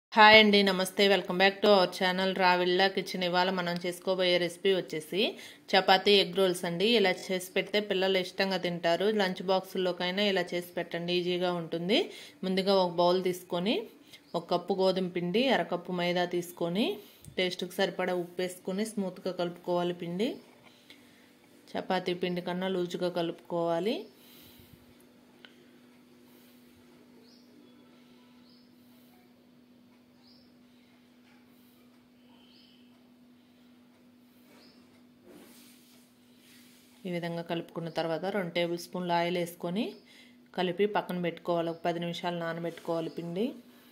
hi అండి నమస్తే welcome back to our channel Ravilla kitchen ఇవాళ మనం చేసుకోబోయే రెసిపీ వచ్చేసి చపాతీ ఎగ్ రోల్స్ అండి ఇలా చేసి పెడితే పిల్లలు ఇష్టంగా తింటారు లంచ్ బాక్సుల్లోకైనా ఇలా చేసి పెట్టండి ఈజీగా ఉంటుంది ముందుగా ఒక బౌల్ తీసుకొని ఒక కప్పు గోధుమ పిండి అరకప్పు మైదా తీసుకొని టేస్ట్కి సరిపడా ఉప్పు వేసుకొని స్మూత్గా కలుపుకోవాలి పిండి చపాతీ పిండి కన్నా లూజుగా కలుపుకోవాలి ఈ విధంగా కలుపుకున్న తర్వాత రెండు టేబుల్ స్పూన్లు ఆయిల్ వేసుకొని కలిపి పక్కన పెట్టుకోవాలి ఒక పది నిమిషాలు నానబెట్టుకోవాలి పిండి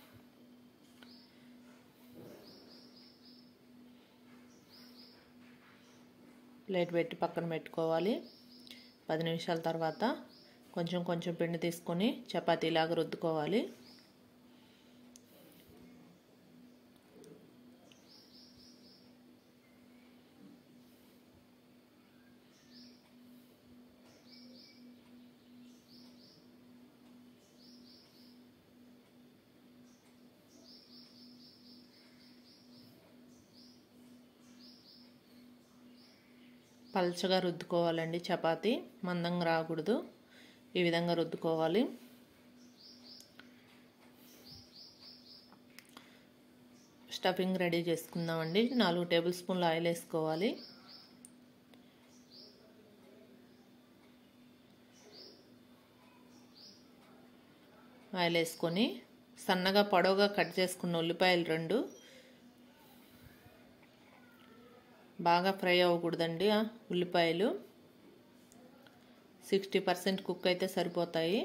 ప్లేట్ పెట్టి పక్కన పెట్టుకోవాలి పది నిమిషాల తర్వాత కొంచెం కొంచెం పిండి తీసుకొని చపాతీలాగా రుద్దుకోవాలి పల్చగా రుద్దుకోవాలండి చపాతీ మందంగా రాకూడదు ఈ విధంగా రుద్దుకోవాలి స్టఫింగ్ రెడీ చేసుకుందామండి నాలుగు టేబుల్ స్పూన్లు ఆయిల్ వేసుకోవాలి ఆయిల్ వేసుకొని సన్నగా పొడవుగా కట్ చేసుకున్న ఉల్లిపాయలు రెండు బాగా ఫ్రై అవ్వకూడదండి ఉల్లిపాయలు సిక్స్టీ పర్సెంట్ కుక్ అయితే సరిపోతాయి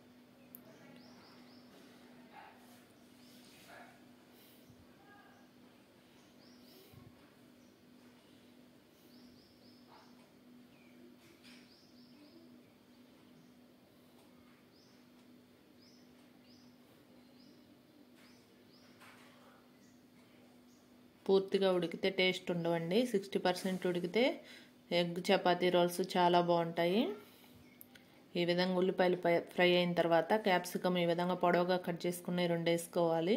పూర్తిగా ఉడికితే టేస్ట్ ఉండవండి సిక్స్టీ పర్సెంట్ ఉడికితే ఎగ్ చపాతీ రోల్స్ చాలా బాగుంటాయి ఈ విధంగా ఉల్లిపాయలు ఫ్రై అయిన తర్వాత క్యాప్సికమ్ ఈ విధంగా పొడవుగా కట్ చేసుకుని రెండు వేసుకోవాలి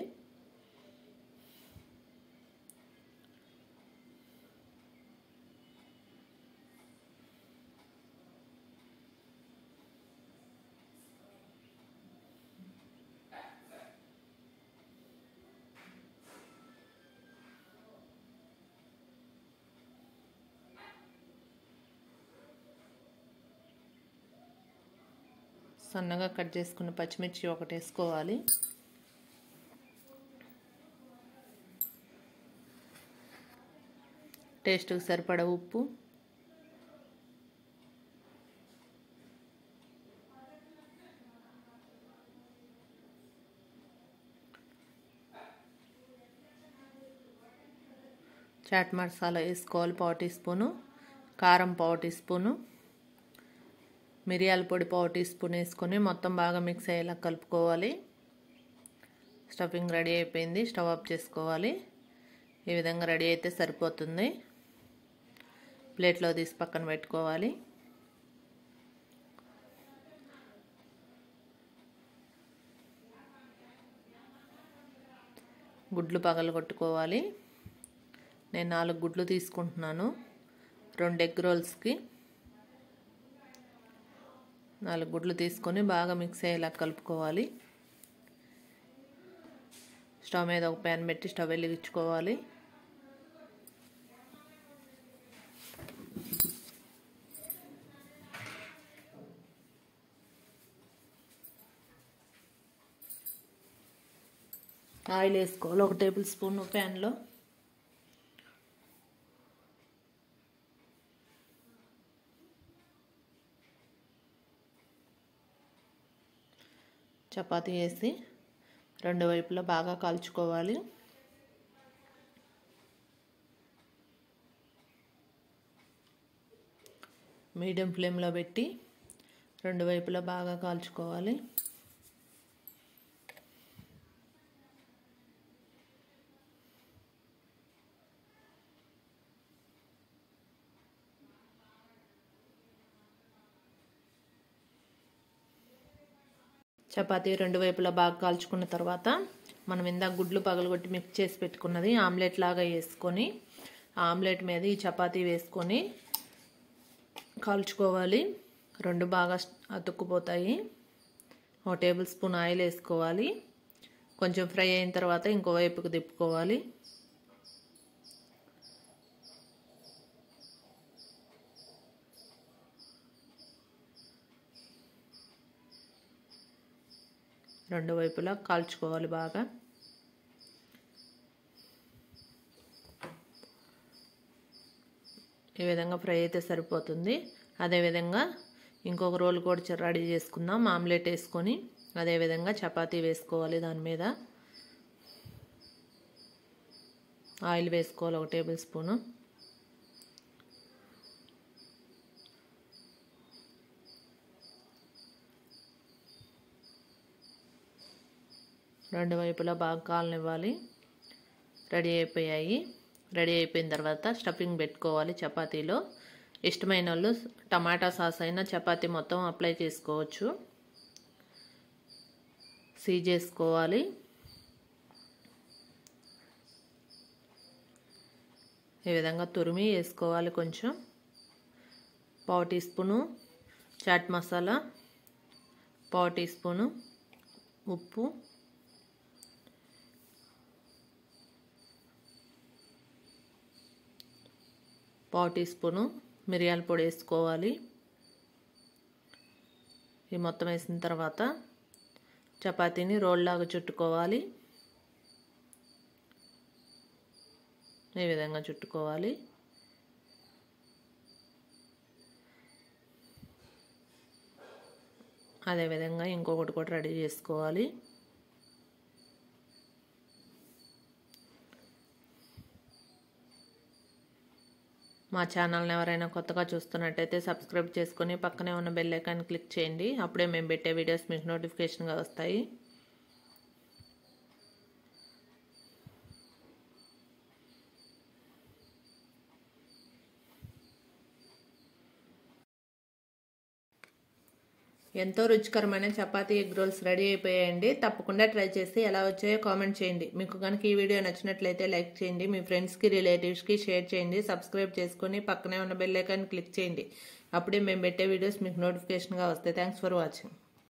సన్నగా కట్ చేసుకున్న పచ్చిమిర్చి ఒకటి వేసుకోవాలి టేస్ట్కి సరిపడా ఉప్పు చాట్ మసాలా వేసుకోవాలి పావు టీ స్పూను కారం పావు టీ స్పూను మిరియాల పొడి పావు టీ స్పూన్ వేసుకొని మొత్తం బాగా మిక్స్ అయ్యేలా కలుపుకోవాలి స్టఫింగ్ రెడీ అయిపోయింది స్టవ్ ఆఫ్ చేసుకోవాలి ఈ విధంగా రెడీ అయితే సరిపోతుంది ప్లేట్లో తీసి పక్కన పెట్టుకోవాలి గుడ్లు పగలు కొట్టుకోవాలి నేను నాలుగు గుడ్లు తీసుకుంటున్నాను రెండు ఎగ్ రోల్స్కి నాలుగు గుడ్లు తీసుకొని బాగా మిక్స్ అయ్యేలా కలుపుకోవాలి స్టవ్ మీద ఒక ప్యాన్ పెట్టి స్టవ్ వెలిగించుకోవాలి ఆయిల్ వేసుకోవాలి ఒక టేబుల్ స్పూన్ ప్యాన్లో చపాతీ వేసి రెండు వైపులా బాగా కాల్చుకోవాలి మీడియం ఫ్లేమ్లో పెట్టి రెండు వైపులా బాగా కాల్చుకోవాలి చపాతీ రెండు వైపులా బాగా కాల్చుకున్న తర్వాత మనం ఇందాక గుడ్లు పగలగొట్టి మిక్స్ చేసి పెట్టుకున్నది ఆమ్లెట్ లాగా వేసుకొని ఆమ్లెట్ మీద ఈ చపాతీ వేసుకొని కాల్చుకోవాలి రెండు బాగా అతుక్కుపోతాయి ఒక టేబుల్ స్పూన్ ఆయిల్ వేసుకోవాలి కొంచెం ఫ్రై అయిన తర్వాత ఇంకో వైపుకు తిప్పుకోవాలి రెండు వైపులా కాల్చుకోవాలి బాగా ఈ విధంగా ఫ్రై అయితే సరిపోతుంది అదేవిధంగా ఇంకొక రోల్ కూడా రెడీ చేసుకుందాం ఆమ్లెట్ వేసుకొని అదేవిధంగా చపాతీ వేసుకోవాలి దాని మీద ఆయిల్ వేసుకోవాలి ఒక టేబుల్ స్పూను రెండు వైపులా బాగా కాలనివ్వాలి రెడీ అయిపోయాయి రెడీ అయిపోయిన తర్వాత స్టఫింగ్ పెట్టుకోవాలి చపాతీలో ఇష్టమైన వాళ్ళు టమాటా సాస్ అయినా చపాతీ మొత్తం అప్లై చేసుకోవచ్చు సీ చేసుకోవాలి ఈ విధంగా తురిమి వేసుకోవాలి కొంచెం పావు టీ స్పూను చాట్ మసాలా పావు టీ స్పూను ఉప్పు పావు టీ స్పూను మిరియాల పొడి వేసుకోవాలి ఈ మొత్తం వేసిన తర్వాత చపాతీని రోల్లాగా చుట్టుకోవాలి ఈ విధంగా చుట్టుకోవాలి అదేవిధంగా ఇంకొకటి కూడా రెడీ చేసుకోవాలి మా ఛానల్ని ఎవరైనా కొత్తగా చూస్తున్నట్టయితే సబ్స్క్రైబ్ చేసుకొని పక్కనే ఉన్న బెల్ ఐకాన్ క్లిక్ చేయండి అప్పుడే మేము పెట్టే వీడియోస్ మీకు నోటిఫికేషన్గా వస్తాయి ఎంతో రుచికరమైన చపాతీ ఎగ్ రోల్స్ రెడీ అయిపోయాయండి తప్పకుండా ట్రై చేసి ఎలా వచ్చాయో కామెంట్ చేయండి మీకు కనుక ఈ వీడియో నచ్చినట్లయితే లైక్ చేయండి మీ ఫ్రెండ్స్కి రిలేటివ్స్కి షేర్ చేయండి సబ్స్క్రైబ్ చేసుకొని పక్కనే ఉన్న బెల్ ఐకాన్ క్లిక్ చేయండి అప్పుడే మేము పెట్టే వీడియోస్ మీకు నోటిఫికేషన్గా వస్తాయి థ్యాంక్స్ ఫర్ వాచింగ్